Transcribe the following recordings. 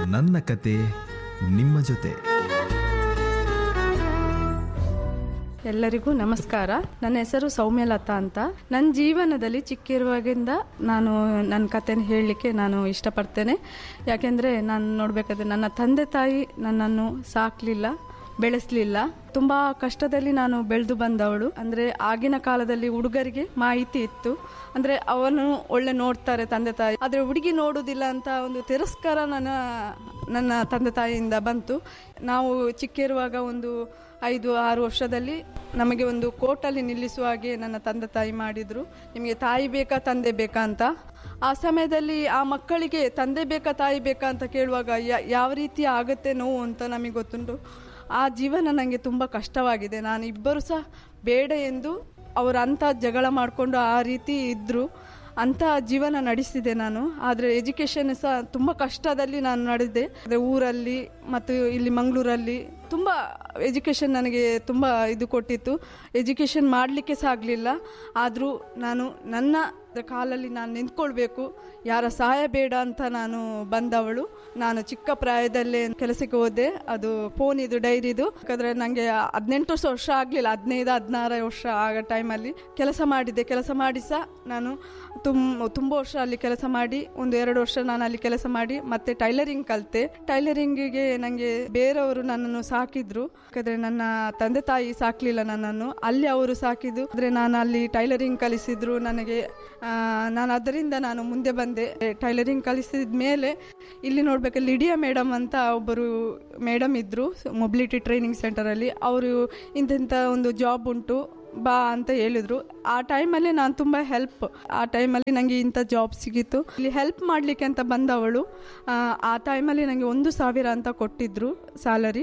ನನ್ನ ಕತೆ ನಿಮ್ಮ ಜೊತೆ ಎಲ್ಲರಿಗೂ ನಮಸ್ಕಾರ ನನ್ನ ಹೆಸರು ಸೌಮ್ಯಲತಾ ಅಂತ ನನ್ನ ಜೀವನದಲ್ಲಿ ಚಿಕ್ಕಿರುವಾಗಿಂದ ನಾನು ನನ್ನ ಕಥೆನ ಹೇಳಲಿಕ್ಕೆ ನಾನು ಇಷ್ಟಪಡ್ತೇನೆ ಯಾಕೆಂದರೆ ನಾನು ನೋಡಬೇಕಾದ್ರೆ ನನ್ನ ತಂದೆ ತಾಯಿ ನನ್ನನ್ನು ಸಾಕಲಿಲ್ಲ ಬೆಳೆಸಲಿಲ್ಲ ತುಂಬ ಕಷ್ಟದಲ್ಲಿ ನಾನು ಬೆಳೆದು ಬಂದವಳು ಅಂದರೆ ಆಗಿನ ಕಾಲದಲ್ಲಿ ಹುಡುಗರಿಗೆ ಮಾಹಿತಿ ಇತ್ತು ಅಂದರೆ ಅವನು ಒಳ್ಳೆ ನೋಡ್ತಾರೆ ತಂದೆ ತಾಯಿ ಆದರೆ ಹುಡುಗಿ ನೋಡುವುದಿಲ್ಲ ಅಂತ ಒಂದು ತಿರಸ್ಕಾರ ನನ್ನ ನನ್ನ ತಂದೆ ತಾಯಿಯಿಂದ ಬಂತು ನಾವು ಚಿಕ್ಕಿರುವಾಗ ಒಂದು ಐದು ಆರು ವರ್ಷದಲ್ಲಿ ನಮಗೆ ಒಂದು ಕೋರ್ಟಲ್ಲಿ ನಿಲ್ಲಿಸುವ ಹಾಗೆ ನನ್ನ ತಂದೆ ತಾಯಿ ಮಾಡಿದರು ನಿಮಗೆ ತಾಯಿ ಬೇಕಾ ತಂದೆ ಬೇಕಾ ಅಂತ ಆ ಸಮಯದಲ್ಲಿ ಆ ಮಕ್ಕಳಿಗೆ ತಂದೆ ಬೇಕಾ ತಾಯಿ ಬೇಕಾ ಅಂತ ಕೇಳುವಾಗ ಯಾ- ಯಾವ ರೀತಿ ಆಗುತ್ತೆ ನೋವು ಅಂತ ನಮಗೆ ಗೊತ್ತುಂಟು ಆ ಜೀವನ ನನಗೆ ತುಂಬ ಕಷ್ಟವಾಗಿದೆ ನಾನು ಇಬ್ಬರು ಸಹ ಬೇಡ ಎಂದು ಅವರು ಅಂಥ ಜಗಳ ಮಾಡಿಕೊಂಡು ಆ ರೀತಿ ಇದ್ದರು ಅಂಥ ಜೀವನ ನಡೆಸಿದೆ ನಾನು ಆದರೆ ಎಜುಕೇಷನ್ ಸಹ ತುಂಬ ಕಷ್ಟದಲ್ಲಿ ನಾನು ನಡೆದೆ ಅಂದರೆ ಊರಲ್ಲಿ ಮತ್ತು ಇಲ್ಲಿ ಮಂಗಳೂರಲ್ಲಿ ತುಂಬ ಎಜುಕೇಷನ್ ನನಗೆ ತುಂಬ ಇದು ಕೊಟ್ಟಿತ್ತು ಎಜುಕೇಷನ್ ಮಾಡಲಿಕ್ಕೆ ಸಹ ಆಗಲಿಲ್ಲ ಆದರೂ ನಾನು ನನ್ನ ಕಾಲಲ್ಲಿ ನಾನು ನಿಂತ್ಕೊಳ್ಬೇಕು ಯಾರ ಸಹಾಯ ಬೇಡ ಅಂತ ನಾನು ಬಂದವಳು ನಾನು ಚಿಕ್ಕ ಪ್ರಾಯದಲ್ಲೇ ಕೆಲಸಕ್ಕೆ ಹೋದೆ ಅದು ಫೋನ್ ಇದು ಡೈರಿದು ಯಾಕಂದರೆ ನನಗೆ ಹದಿನೆಂಟು ವರ್ಷ ವರ್ಷ ಆಗಲಿಲ್ಲ ಹದಿನೈದು ಹದಿನಾರು ವರ್ಷ ಆಗ ಟೈಮಲ್ಲಿ ಕೆಲಸ ಮಾಡಿದ್ದೆ ಕೆಲಸ ಮಾಡಿ ಸಹ ನಾನು ತುಂಬ ತುಂಬ ವರ್ಷ ಅಲ್ಲಿ ಕೆಲಸ ಮಾಡಿ ಒಂದು ಎರಡು ವರ್ಷ ನಾನು ಅಲ್ಲಿ ಕೆಲಸ ಮಾಡಿ ಮತ್ತೆ ಟೈಲರಿಂಗ್ ಕಲಿತೆ ಟೈಲರಿಂಗಿಗೆ ನನಗೆ ಬೇರೆಯವರು ನನ್ನನ್ನು ಸಾಕಿದ್ರು ಯಾಕಂದರೆ ನನ್ನ ತಂದೆ ತಾಯಿ ಸಾಕಲಿಲ್ಲ ನನ್ನನ್ನು ಅಲ್ಲಿ ಅವರು ಸಾಕಿದ್ದು ಅಂದರೆ ನಾನು ಅಲ್ಲಿ ಟೈಲರಿಂಗ್ ಕಲಿಸಿದ್ರು ನನಗೆ ಆ, ನಾನು ಅದರಿಂದ ನಾನು ಮುಂದೆ ಬಂದೆ ಟೈಲರಿಂಗ್ ಕಲಿಸಿದ ಮೇಲೆ ಇಲ್ಲಿ ನೋಡ್ಬೇಕು ಲಿಡಿಯಾ ಮೇಡಮ್ ಅಂತ ಒಬ್ಬರು ಮೇಡಮ್ ಇದ್ದರು ಮೊಬಿಲಿಟಿ ಟ್ರೈನಿಂಗ್ ಸೆಂಟರಲ್ಲಿ ಅವರು ಇಂತಿಂಥ ಒಂದು ಜಾಬ್ ಉಂಟು ಬಾ ಅಂತ ಹೇಳಿದ್ರು ಆ ಟೈಮಲ್ಲಿ ನಾನು ತುಂಬ ಹೆಲ್ಪ್ ಆ ಟೈಮಲ್ಲಿ ನನಗೆ ಇಂಥ ಜಾಬ್ ಸಿಗಿತ್ತು ಇಲ್ಲಿ ಹೆಲ್ಪ್ ಮಾಡಲಿಕ್ಕೆ ಅಂತ ಬಂದವಳು ಆ, ಆ ಟೈಮಲ್ಲಿ ನನಗೆ ಒಂದು ಸಾವಿರ ಅಂತ ಕೊಟ್ಟಿದ್ರು ಸ್ಯಾಲರಿ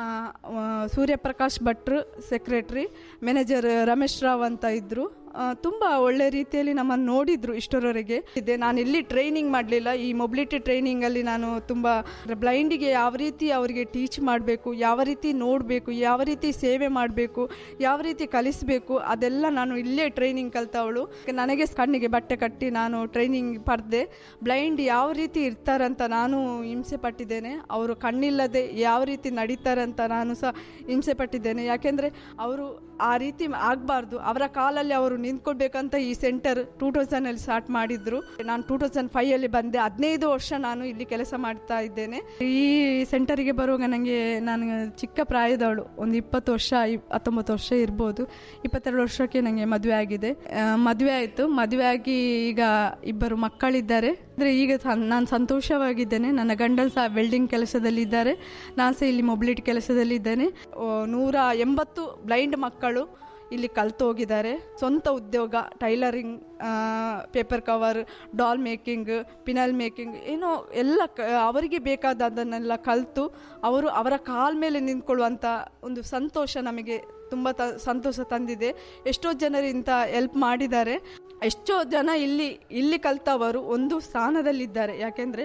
ಸೂರ್ಯಪ್ರಕಾಶ್ ಭಟ್ರು ಸೆಕ್ರೆಟ್ರಿ ಮ್ಯಾನೇಜರ್ ರಮೇಶ್ ರಾವ್ ಅಂತ ಇದ್ದರು ತುಂಬ ಒಳ್ಳೆ ರೀತಿಯಲ್ಲಿ ನಮ್ಮನ್ನು ನೋಡಿದ್ರು ಇಷ್ಟರವರೆಗೆ ಇದೆ ನಾನು ಇಲ್ಲಿ ಟ್ರೈನಿಂಗ್ ಮಾಡಲಿಲ್ಲ ಈ ಮೊಬಿಲಿಟಿ ಟ್ರೈನಿಂಗಲ್ಲಿ ನಾನು ತುಂಬ ಬ್ಲೈಂಡಿಗೆ ಯಾವ ರೀತಿ ಅವರಿಗೆ ಟೀಚ್ ಮಾಡಬೇಕು ಯಾವ ರೀತಿ ನೋಡಬೇಕು ಯಾವ ರೀತಿ ಸೇವೆ ಮಾಡಬೇಕು ಯಾವ ರೀತಿ ಕಲಿಸಬೇಕು ಅದೆಲ್ಲ ನಾನು ಇಲ್ಲೇ ಟ್ರೈನಿಂಗ್ ಕಲ್ತವಳು ನನಗೆ ಕಣ್ಣಿಗೆ ಬಟ್ಟೆ ಕಟ್ಟಿ ನಾನು ಟ್ರೈನಿಂಗ್ ಪಡೆದೆ ಬ್ಲೈಂಡ್ ಯಾವ ರೀತಿ ಇರ್ತಾರಂತ ನಾನು ಹಿಂಸೆ ಪಟ್ಟಿದ್ದೇನೆ ಅವರು ಕಣ್ಣಿಲ್ಲದೆ ಯಾವ ರೀತಿ ನಡೀತಾರಂತ ನಾನು ಸಹ ಹಿಂಸೆ ಪಟ್ಟಿದ್ದೇನೆ ಯಾಕೆಂದರೆ ಅವರು ಆ ರೀತಿ ಆಗಬಾರ್ದು ಅವರ ಕಾಲಲ್ಲಿ ಅವರು ನಿಂತ್ಕೊಳ್ಬೇಕಂತ ಈ ಸೆಂಟರ್ ಟೂ ತೌಸಂಡಲ್ಲಿ ಸ್ಟಾರ್ಟ್ ಮಾಡಿದ್ರು ನಾನು ಟೂ ತೌಸಂಡ್ ಫೈವಲ್ಲಿ ಬಂದೆ ಹದಿನೈದು ವರ್ಷ ನಾನು ಇಲ್ಲಿ ಕೆಲಸ ಮಾಡ್ತಾ ಇದ್ದೇನೆ ಈ ಸೆಂಟರಿಗೆ ಬರುವಾಗ ನನಗೆ ನಾನು ಚಿಕ್ಕ ಪ್ರಾಯದವಳು ಒಂದು ಇಪ್ಪತ್ತು ವರ್ಷ ಇಪ್- ಹತ್ತೊಂಬತ್ತು ವರ್ಷ ಇರ್ಬೋದು ಇಪ್ಪತ್ತೆರಡು ವರ್ಷಕ್ಕೆ ನನಗೆ ಮದುವೆ ಆಗಿದೆ ಆ, ಮದುವೆ ಆಯಿತು ಮದುವೆ ಆಗಿ ಈಗ ಇಬ್ಬರು ಮಕ್ಕಳಿದ್ದಾರೆ ಅಂದರೆ ಈಗ ನಾನು ಸಂತೋಷವಾಗಿದ್ದೇನೆ ನನ್ನ ಗಂಡನ್ ಸಹ ವೆಲ್ಡಿಂಗ್ ಕೆಲಸದಲ್ಲಿದ್ದಾರೆ ನಾನು ಸಹ ಇಲ್ಲಿ ಮೊಬಿಲಿಟಿ ಕೆಲಸದಲ್ಲಿದ್ದೇನೆ ಓ, ನೂರ ಎಂಬತ್ತು ಬ್ಲೈಂಡ್ ಮಕ್ಕಳು ಇಲ್ಲಿ ಕಲ್ತು ಹೋಗಿದ್ದಾರೆ ಸ್ವಂತ ಉದ್ಯೋಗ tailoring paper cover doll making phenyl making ಏನೋ ಎಲ್ಲ ಕ ಅವರಿಗೆ ಬೇಕಾದದನ್ನೆಲ್ಲ ಕಲಿತು ಅವರು ಅವರ ಕಾಲ ಮೇಲೆ ನಿಂತ್ಕೊಳ್ಳುವಂಥ ಒಂದು ಸಂತೋಷ ನಮಗೆ ತುಂಬ ತ ಸಂತೋಷ ತಂದಿದೆ ಎಷ್ಟೋ ಜನರು ಇಂಥ ಹೆಲ್ಪ್ ಮಾಡಿದ್ದಾರೆ ಎಷ್ಟೋ ಜನ ಇಲ್ಲಿ ಇಲ್ಲಿ ಕಲ್ತವರು ಒಂದು ಸ್ಥಾನದಲ್ಲಿದ್ದಾರೆ ಯಾಕೆಂದರೆ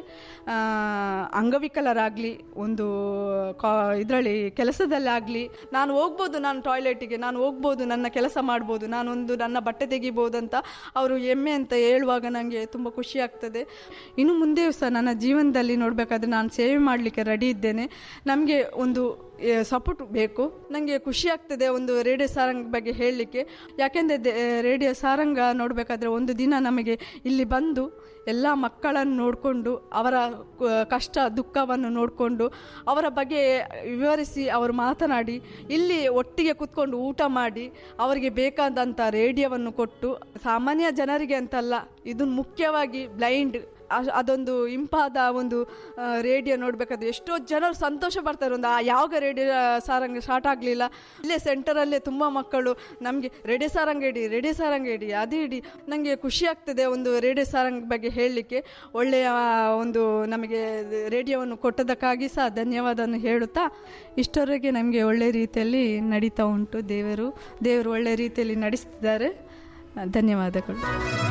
ಅಂಗವಿಕಲರಾಗಲಿ ಒಂದು ಕಾ ಇದರಲ್ಲಿ ಕೆಲಸದಲ್ಲಾಗಲಿ ನಾನು ಹೋಗ್ಬೋದು ನಾನು ಟಾಯ್ಲೆಟಿಗೆ ನಾನು ಹೋಗ್ಬೋದು ನನ್ನ ಕೆಲಸ ಮಾಡ್ಬೋದು ನಾನೊಂದು ನನ್ನ ಬಟ್ಟೆ ತೆಗಿಬೋದು ಅಂತ ಅವರು ಹೆಮ್ಮೆ ಅಂತ ಹೇಳುವಾಗ ನನಗೆ ತುಂಬ ಖುಷಿ ಆಗ್ತದೆ ಇನ್ನು ಮುಂದೆಯೂ ಸಹ ನನ್ನ ಜೀವನದಲ್ಲಿ ನೋಡಬೇಕಾದ್ರೆ ನಾನು ಸೇವೆ ಮಾಡಲಿಕ್ಕೆ ರೆಡಿ ಇದ್ದೇನೆ ನಮಗೆ ಒಂದು ಸಪೋರ್ಟ್ ಬೇಕು ನನಗೆ ಖುಷಿ ಆಗ್ತದೆ ಒಂದು ರೇಡಿಯೋ ಸಾರಂಗ್ ಬಗ್ಗೆ ಹೇಳಲಿಕ್ಕೆ ಯಾಕೆಂದರೆ ರೇಡಿಯೋ ಸಾರಂಗ ನೋಡಬೇಕಾದ್ರೆ ಒಂದು ದಿನ ನಮಗೆ ಇಲ್ಲಿ ಬಂದು ಎಲ್ಲ ಮಕ್ಕಳನ್ನು ನೋಡಿಕೊಂಡು ಅವರ ಕ- ಕಷ್ಟ ದುಃಖವನ್ನು ನೋಡಿಕೊಂಡು ಅವರ ಬಗ್ಗೆ ವಿವರಿಸಿ ಅವರು ಮಾತನಾಡಿ ಇಲ್ಲಿ ಒಟ್ಟಿಗೆ ಕೂತ್ಕೊಂಡು ಊಟ ಮಾಡಿ ಅವರಿಗೆ ಬೇಕಾದಂಥ ರೇಡಿಯೋವನ್ನು ಕೊಟ್ಟು ಸಾಮಾನ್ಯ ಜನರಿಗೆ ಅಂತಲ್ಲ ಇದು ಮುಖ್ಯವಾಗಿ ಬ್ಲೈಂಡ್ ಅ- ಅದೊಂದು ಇಂಪಾದ ಒಂದು ಆ, ರೇಡಿಯೋ ನೋಡಬೇಕಾದ್ರೆ ಎಷ್ಟೋ ಜನರು ಸಂತೋಷ ಪಡ್ತಾರೆ ಒಂದು ಆ ಯಾವಾಗ ರೇಡಿಯೋ ಸಾರಂಗ ಸ್ಟಾರ್ಟ್ ಆಗಲಿಲ್ಲ ಇಲ್ಲೇ ಸೆಂಟರಲ್ಲೇ ತುಂಬ ಮಕ್ಕಳು ನಮಗೆ ರೇಡಿಯೋ ಸಾರಂಗ ಇಡಿ ರೇಡಿಯೋ ಸಾರಂಗ ಇಡಿ ಅದು ಇಡಿ ನನಗೆ ಖುಷಿ ಆಗ್ತದೆ ಒಂದು ರೇಡಿಯೋ ಸಾರಂಗ್ ಬಗ್ಗೆ ಹೇಳಲಿಕ್ಕೆ ಒಳ್ಳೆಯ ಒಂದು ನಮಗೆ ರೇಡಿಯೋವನ್ನು ಕೊಟ್ಟದಕ್ಕಾಗಿ ಸಹ ಧನ್ಯವಾದವನ್ನು ಹೇಳುತ್ತಾ ಇಷ್ಟವರೆಗೆ ನಮಗೆ ಒಳ್ಳೆ ರೀತಿಯಲ್ಲಿ ನಡೀತಾ ಉಂಟು ದೇವರು ದೇವರು ಒಳ್ಳೆ ರೀತಿಯಲ್ಲಿ ನಡೆಸ್ತಿದ್ದಾರೆ ಧನ್ಯವಾದಗಳು